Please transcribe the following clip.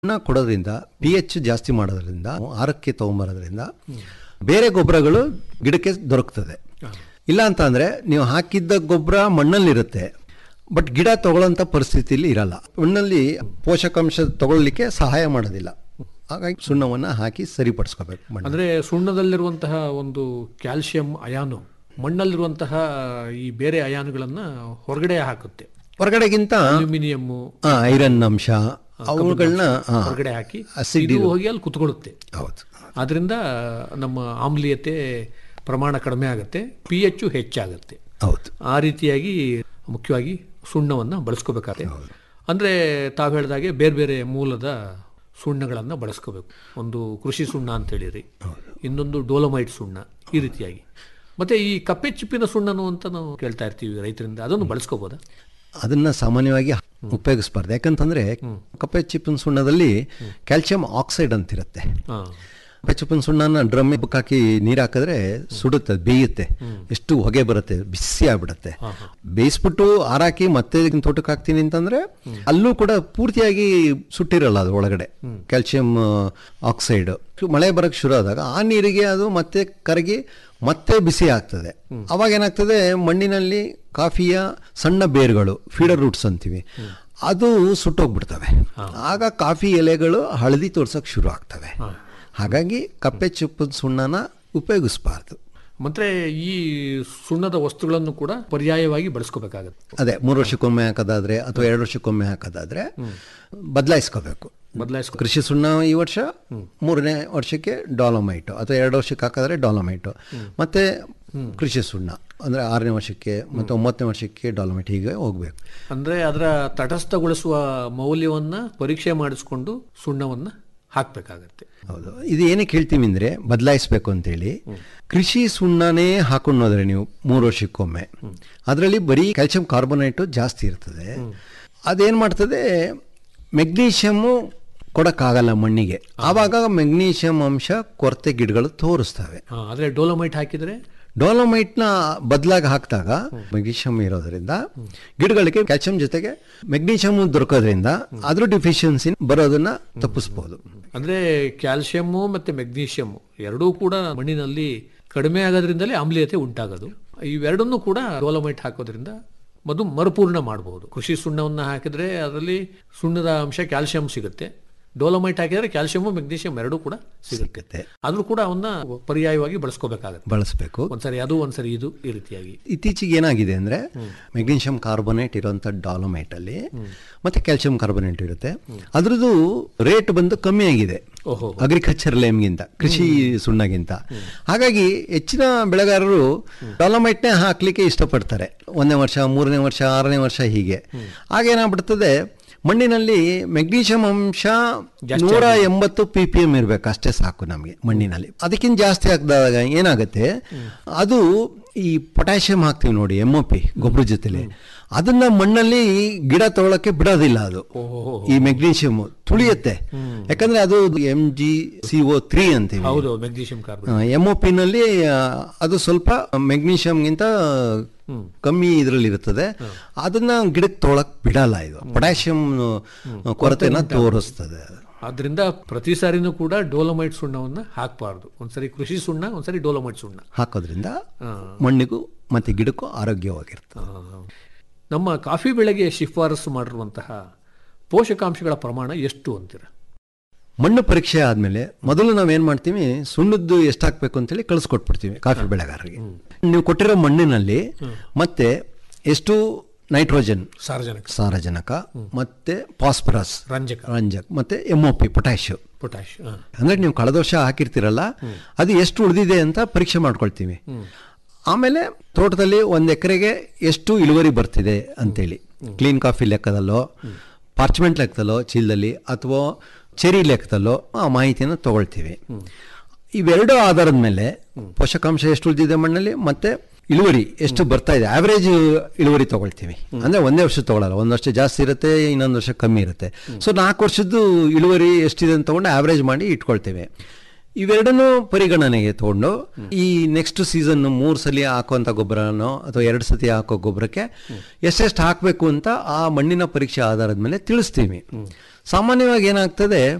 ನ ಕೊಡೋದ್ರಿಂದ P H ಜಾಸ್ತಿ ಮಾಡೋದ್ರಿಂದ ಆರಕ್ಕೆ ತಗೊಂಬರೋದ್ರಿಂದ ಬೇರೆ ಗೊಬ್ಬರಗಳು ಗಿಡಕ್ಕೆ ದೊರಕ್ತದೆ ಇಲ್ಲ ಅಂತ ಅಂದ್ರೆ ನೀವು ಹಾಕಿದ್ದ ಗೊಬ್ಬರ ಮಣ್ಣಲ್ಲಿರುತ್ತೆ ಬಟ್ ಗಿಡ ತಗೊಳ್ಳೋಂಥ ಪರಿಸ್ಥಿತಿಯಲ್ಲಿ ಇರಲ್ಲ ಮಣ್ಣಲ್ಲಿ ಪೋಷಕಾಂಶ ತಗೊಳ್ಳಿಕ್ಕೆ ಸಹಾಯ ಮಾಡೋದಿಲ್ಲ ಹಾಗಾಗಿ ಸುಣ್ಣವನ್ನು ಹಾಕಿ ಸರಿಪಡಿಸ್ಕೋಬೇಕು ಮಣ್ಣು ಅಂದ್ರೆ ಸುಣ್ಣದಲ್ಲಿರುವಂತಹ ಒಂದು ಕ್ಯಾಲ್ಸಿಯಂ ಅಯಾನು ಮಣ್ಣಲ್ಲಿರುವಂತಹ ಈ ಬೇರೆ ಅಯಾನುಗಳನ್ನ ಹೊರಗಡೆ ಹಾಕುತ್ತೆ ಹೊರಗಡೆಗಿಂತ ಅಲ್ಯೂಮಿನಿಯಮ್ಮು ಐರನ್ ಅಂಶ ಅವುಗಳನ್ನ ಆ, ಹೊರಗಡೆ ಹಾಕಿ acid ಇದು ಹೋಗಿ ಅಲ್ಲಿ ಕುತ್ಕೊಳ್ಳುತ್ತೆ ಹೌದು ಆದ್ರಿಂದ ನಮ್ಮ ಆಮ್ಲೀಯತೆ ಪ್ರಮಾಣ ಕಡಿಮೆ ಆಗುತ್ತೆ ಪಿ ಎಚ್ ಹೆಚ್ಚಾಗುತ್ತೆ ಹೌದು ಆ ರೀತಿಯಾಗಿ ಮುಖ್ಯವಾಗಿ ಸುಣ್ಣವನ್ನು ಬಳಸ್ಕೋಬೇಕಾಗುತ್ತೆ ಅಂದರೆ ತಾವು ಹೇಳಿದಾಗೆ ಬೇರೆ ಬೇರೆ ಮೂಲದ ಸುಣ್ಣಗಳನ್ನು ಬಳಸ್ಕೋಬೇಕು ಒಂದು ಕೃಷಿ ಸುಣ್ಣ ಅಂತ ಹೇಳಿರಿ ಇನ್ನೊಂದು ಡೋಲಮೈಟ್ ಸುಣ್ಣ ಈ ರೀತಿಯಾಗಿ ಮತ್ತೆ ಈ ಕಪ್ಪೆ ಚಿಪ್ಪಿನ ಸುಣ್ಣನು ಅಂತ ನಾವು ಕೇಳ್ತಾ ಇರ್ತೀವಿ ರೈತರಿಂದ ಅದನ್ನು ಬಳಸ್ಕೋಬೋದಾ ಅದನ್ನ ಸಾಮಾನ್ಯವಾಗಿ ಉಪಯೋಗಿಸಬಾರ್ದು ಯಾಕಂತಂದ್ರೆ ಕಪ್ಪೆ ಚಿಪ್ಪಿನ ಸುಣ್ಣದಲ್ಲಿ ಕ್ಯಾಲ್ಸಿಯಂ ಆಕ್ಸೈಡ್ ಅಂತಿರುತ್ತೆ ಹಾಂ ಕಪ್ಪೆ ಚಿಪ್ಪಿನ ಸುಣ್ಣನ ಡ್ರಮ್ ಹಾಕಿ ನೀರು ಹಾಕಿದ್ರೆ ಸುಡುತ್ತೆ ಬೇಯುತ್ತೆ ಎಷ್ಟು ಹೊಗೆ ಬರುತ್ತೆ ಬಿಸಿ ಆಗ್ಬಿಡುತ್ತೆ ಬೇಯಿಸ್ಬಿಟ್ಟು ಆರಾಕಿ ಮತ್ತೆ ಇದನ್ನ ತೋಟಕ್ಕೆ ಹಾಕ್ತೀನಿ ಅಂತಂದ್ರೆ ಅಲ್ಲೂ ಕೂಡ ಪೂರ್ತಿಯಾಗಿ ಸುಟ್ಟಿರಲ್ಲ ಅದು ಒಳಗಡೆ ಕ್ಯಾಲ್ಸಿಯಂ ಆಕ್ಸೈಡ್ ಮಳೆ ಬರಕ್ ಶುರು ಆದಾಗ ಆ ನೀರಿಗೆ ಅದು ಮತ್ತೆ ಕರಗಿ ಮತ್ತೆ ಬಿಸಿ ಆಗ್ತದೆ ಅವಾಗ ಏನಾಗ್ತದೆ ಮಣ್ಣಿನಲ್ಲಿ ಕಾಫಿಯ ಸಣ್ಣ ಬೇರುಗಳು ಫೀಡರ್ ರೂಟ್ಸ್ ಅಂತೀವಿ ಅದು ಸುಟ್ಟೋಗ್ಬಿಡ್ತವೆ ಆಗ ಕಾಫಿ ಎಲೆಗಳು ಹಳದಿ ತೋರ್ಸಕ್ ಶುರು ಆಗ್ತವೆ ಹಾಗಾಗಿ ಕಪ್ಪೆ ಚಿಪ್ಪದ ಸುಣ್ಣನ ಉಪಯೋಗಿಸಬಾರ್ದು ಮತ್ತೆ ಈ ಸುಣ್ಣದ ವಸ್ತುಗಳನ್ನು ಕೂಡ ಪರ್ಯಾಯವಾಗಿ ಬಳಸ್ಕೋಬೇಕಾಗತ್ತೆ ಅದೇ ಮೂರು ವರ್ಷಕ್ಕೊಮ್ಮೆ ಹಾಕೋದಾದ್ರೆ ಅಥವಾ ಎರಡು ವರ್ಷಕ್ಕೊಮ್ಮೆ ಹಾಕೋದಾದ್ರೆ ಬದಲಾಯಿಸ್ಕೋಬೇಕು ಬದಲಾಯಿಸ್ಕೊ ಕೃಷಿ ಸುಣ್ಣ ಈ ವರ್ಷ ಮೂರನೇ ವರ್ಷಕ್ಕೆ ಡಾಲಮೈಟು ಅಥವಾ ಎರಡು ವರ್ಷಕ್ಕೆ ಹಾಕಿದ್ರೆ ಡಾಲಮೈಟು ಮತ್ತೆ ಕೃಷಿ ಸುಣ್ಣ ಅಂದ್ರೆ ಆರನೇ ವರ್ಷಕ್ಕೆ ಮತ್ತು ಒಂಬತ್ತನೇ ವರ್ಷಕ್ಕೆ ಡಾಲಮೈಟ್ ಹೀಗೆ ಹೋಗ್ಬೇಕು ಅಂದ್ರೆ ಅದರ ತಟಸ್ಥಗೊಳಿಸುವ ಮೌಲ್ಯವನ್ನ ಪರೀಕ್ಷೆ ಮಾಡಿಸ್ಕೊಂಡು ಸುಣ್ಣವನ್ನ ಹಾಕ್ಬೇಕಾಗತ್ತೆ ಹೌದು ಇದು ಏನಕ್ಕೆ ಹೇಳ್ತೀವಿ ಅಂದ್ರೆ ಬದಲಾಯಿಸ್ಬೇಕು ಅಂತೇಳಿ ಕೃಷಿ ಸುಣ್ಣನೇ ಹಾಕೊಂಡೋದ್ರೆ ನೀವು ಮೂರು ವರ್ಷಕ್ಕೊಮ್ಮೆ ಅದರಲ್ಲಿ ಬರೀ ಕ್ಯಾಲ್ಸಿಯಂ ಕಾರ್ಬೋನೇಟು ಜಾಸ್ತಿ ಇರ್ತದೆ ಅದೇನ್ ಮಾಡ್ತದೆ ಮೆಗ್ನೀಷಿಯಮ್ಮು ಕೊಡಕ್ಕಾಗಲ್ಲ ಮಣ್ಣಿಗೆ ಆವಾಗ ಮೆಗ್ನೀಷಿಯಂ ಅಂಶ ಕೊರತೆ ಗಿಡಗಳು ತೋರಿಸ್ತವೆ ಹಾ, ಆದ್ರೆ ಡೋಲಮೈಟ್ ಹಾಕಿದ್ರೆ ಡೋಲಮೈಟ್ನ ಬದಲಾಗಿ ಹಾಕಿದಾಗ ಮೆಗ್ನೀಷಿಯಂ ಇರೋದ್ರಿಂದ ಗಿಡಗಳಿಗೆ ಕ್ಯಾಲ್ಸಿಯಂ ಜೊತೆಗೆ ಮೆಗ್ನೀಷಿಯಂ ದೊರಕೋದ್ರಿಂದ ಅದ್ರ ಡಿಫಿಷಿಯನ್ಸಿ ಬರೋದನ್ನ ತಪ್ಪಿಸ್ಬೋದು ಅಂದ್ರೆ ಕ್ಯಾಲ್ಸಿಯಮ್ಮು ಮತ್ತೆ ಮೆಗ್ನೀಷಿಯಮ್ ಎರಡೂ ಕೂಡ ಮಣ್ಣಿನಲ್ಲಿ ಕಡಿಮೆ ಆಗೋದ್ರಿಂದಲೇ ಆಮ್ಲೀಯತೆ ಉಂಟಾಗೋದು ಇವೆರಡನ್ನೂ ಕೂಡ ಡೋಲಮೈಟ್ ಹಾಕೋದ್ರಿಂದ ಮದು ಮರುಪೂರ್ಣ ಮಾಡಬಹುದು ಕೃಷಿ ಸುಣ್ಣವನ್ನು ಹಾಕಿದ್ರೆ ಅದರಲ್ಲಿ ಸುಣ್ಣದ ಅಂಶ ಕ್ಯಾಲ್ಸಿಯಂ ಸಿಗುತ್ತೆ ಡೋಲಮೈಟ್ ಹಾಕಿದ್ರೆ ಕ್ಯಾಲ್ಸಿಯಮ್ ಮೆಗ್ನೀಷಿಯಂ ಎರಡೂ ಕೂಡ ಸಿಗುತ್ತೆ ಸಿಗುತ್ತೆ ಆದ್ರೂ ಕೂಡ ಅವನ್ನ ಪರ್ಯಾಯವಾಗಿ ಬಳಸ್ಕೋಬೇಕಾಗತ್ತೆ ಬಳಸಬೇಕು ಒಂದ್ಸರಿ ಅದು ಒಂದ್ಸರಿ ಇದು ಈ ರೀತಿಯಾಗಿ ಇತ್ತೀಚೆಗೆ ಏನಾಗಿದೆ ಅಂದ್ರೆ ಮೆಗ್ನೀಷಿಯಂ ಕಾರ್ಬೋನೇಟ್ ಇರುವಂತ ಡಾಲೋಮೈಟ್ ಅಲ್ಲಿ ಮತ್ತೆ ಕ್ಯಾಲ್ಸಿಯಂ ಕಾರ್ಬೋನೇಟ್ ಇರುತ್ತೆ ಅದ್ರದ್ದು ರೇಟ್ ಬಂದು ಕಮ್ಮಿ ಆಗಿದೆ ಓಹೋ ಅಗ್ರಿಕಲ್ಚರ್ ಲೇಮ್ಗಿಂತ ಕೃಷಿ ಸುಣ್ಣಗಿಂತ ಹಾಗಾಗಿ ಹೆಚ್ಚಿನ ಬೆಳೆಗಾರರು ಡಾಲೋಮೈಟ್ನೇ ಹಾಕ್ಲಿಕ್ಕೆ ಇಷ್ಟಪಡ್ತಾರೆ ಒಂದನೇ ವರ್ಷ ಮೂರನೇ ವರ್ಷ ಆರನೇ ವರ್ಷ ಹೀಗೆ ಆಗೇನಾಗ್ಬಿಡ್ತದೆ ಮಣ್ಣಿನಲ್ಲಿ ಮೆಗ್ನೀಷಿಯಂ ಅಂಶ ನೂರ ಎಂಬತ್ತು ಪಿ ಪಿ ಎಂ ಇರಬೇಕು ಅಷ್ಟೇ ಸಾಕು ನಮಗೆ ಮಣ್ಣಿನಲ್ಲಿ ಅದಕ್ಕಿಂತ ಜಾಸ್ತಿ ಹಾಕಿದಾಗ ಏನಾಗುತ್ತೆ ಅದು ಈ ಪೊಟ್ಯಾಷಿಯಂ ಹಾಕ್ತೀವಿ ನೋಡಿ ಎಮ್ ಒ ಪಿ ಗೊಬ್ಬರ ಜೊತೆಲಿ ಅದನ್ನ ಮಣ್ಣಲ್ಲಿ ಗಿಡ ತಗೊಳಕ್ಕೆ ಬಿಡೋದಿಲ್ಲ ಅದು ಓಹೋ ಈ ಮೆಗ್ನೀಷಿಯಂ ತುಳಿಯುತ್ತೆ ಯಾಕಂದ್ರೆ ಅದು M G C O three ಅಂತೀವಿ ಹೌದು ಮೆಗ್ನೀಷಿಯಂ ಕಾರ್ಬನ್ ಎಮ್ ಒ ಪಿನಲ್ಲಿ ಅದು ಸ್ವಲ್ಪ ಮೆಗ್ನೀಷಿಯಂಗಿಂತ ಕಮ್ಮಿ ಇದರಲ್ಲಿ ಇರುತ್ತದೆ ಅದನ್ನ ಗಿಡಕ್ಕೆ ತೊಗೊಳಕ್ ಬಿಡಲ್ಲ ಇದು ಪೊಟ್ಯಾಷಿಯಂ ಕೊರತೆನ ತೋರಿಸ್ತದೆ ಆದ್ರಿಂದ ಪ್ರತಿ ಸಾರಿನೂ ಕೂಡ ಡೋಲಮೈಟ್ ಸುಣ್ಣವನ್ನ ಹಾಕಬಾರ್ದು ಒಂದ್ಸರಿ ಕೃಷಿ ಸುಣ್ಣ ಒಂದ್ಸರಿ ಡೋಲಮೈಟ್ ಸುಣ್ಣ ಹಾಕೋದ್ರಿಂದ ಆ, ಮಣ್ಣಿಗೂ ಮತ್ತೆ ಗಿಡಕ್ಕೂ ಆರೋಗ್ಯವಾಗಿರ್ತದೆ ಆ, ನಮ್ಮ ಕಾಫಿ ಬೆಳೆಗೆ ಶಿಫಾರಸು ಮಾಡಿರುವಂತಹ ಪೋಷಕಾಂಶಗಳ ಪ್ರಮಾಣ ಎಷ್ಟು ಅಂತೀರ ಮಣ್ಣು ಪರೀಕ್ಷೆ ಆದ್ಮೇಲೆ ಮೊದಲು ನಾವೇನ್ ಮಾಡ್ತೀವಿ ಸುಣ್ಣದ್ದು ಎಷ್ಟು ಹಾಕ್ಬೇಕು ಅಂತೇಳಿ ಕಳಿಸ್ಕೊಟ್ಬಿಡ್ತೀವಿ ಕಾಫಿ ಬೆಳೆಗಾರರಿಗೆ ನೀವು ಕೊಟ್ಟಿರೋ ಮಣ್ಣಿನಲ್ಲಿ ಮತ್ತೆ ಎಷ್ಟು ನೈಟ್ರೋಜನ್ ಸಾರಜನಕ ಸಾರಜನಕ ಮತ್ತೆ ಫಾಸ್ಫರಸ್ ರಂಜಕ ರಂಜಕ್ ಮತ್ತೆ M O P potash potash ಆ, ಅಂದ್ರೆ ನೀವು ಕಳೆದ ವರ್ಷ ಹಾಕಿರ್ತೀರಲ್ಲ ಅದು ಎಷ್ಟು ಉಳಿದಿದೆ ಅಂತ ಪರೀಕ್ಷೆ ಮಾಡ್ಕೊಳ್ತೀವಿ ಆಮೇಲೆ ತೋಟದಲ್ಲಿ ಒಂದು ಎಕರೆಗೆ ಎಷ್ಟು ಇಳುವರಿ ಬರ್ತಿದೆ ಅಂತೇಳಿ ಕ್ಲೀನ್ ಕಾಫಿ ಲೆಕ್ಕದಲ್ಲೋ ಪಾರ್ಚ್ಮೆಂಟ್ ಲೆಕ್ಕದಲ್ಲೋ ಚೀಲದಲ್ಲಿ ಅಥವಾ ಚೆರಿ ಲೆಕ್ಕದಲ್ಲೋ ಆ ಮಾಹಿತಿಯನ್ನು ತಗೊಳ್ತೀವಿ ಇವೆರಡು ಆಧಾರದ ಮೇಲೆ ಪೋಷಕಾಂಶ ಎಷ್ಟು ಉಳಿದಿದೆ ಮಣ್ಣಲ್ಲಿ ಮತ್ತೆ ಇಳುವರಿ ಎಷ್ಟು ಬರ್ತಾ ಇದೆ ಆವರೇಜ್ ಇಳುವರಿ ತಗೊಳ್ತೀವಿ ಅಂದ್ರೆ ಒಂದೇ ವರ್ಷ ತಗೊಳ್ಳಲ್ಲ ಒಂದು ವರ್ಷ ಜಾಸ್ತಿ ಇರುತ್ತೆ ಇನ್ನೊಂದು ವರ್ಷ ಕಮ್ಮಿ ಇರುತ್ತೆ ಸೊ ನಾಲ್ಕು ವರ್ಷದ್ದು ಇಳುವರಿ ಎಷ್ಟಿದೆ ಅಂತ ತಗೊಂಡು ಆವರೇಜ್ ಮಾಡಿ ಇಟ್ಕೊಳ್ತೇವೆ ಇವೆರಡನ್ನೂ ಪರಿಗಣನೆಗೆ ತಗೊಂಡು ಈ ನೆಕ್ಸ್ಟ್ ಸೀಸನ್ ಮೂರು ಸಲ ಹಾಕುವಂಥ ಗೊಬ್ಬರನೋ ಅಥವಾ ಎರಡು ಸತಿ ಹಾಕೋ ಗೊಬ್ಬರಕ್ಕೆ ಎಷ್ಟೆಷ್ಟು ಹಾಕಬೇಕು ಅಂತ ಆ ಮಣ್ಣಿನ ಪರೀಕ್ಷೆ ಆಧಾರದ ಮೇಲೆ ತಿಳಿಸ್ತೀವಿ ಸಾಮಾನ್ಯವಾಗಿ ಏನಾಗ್ತದೆ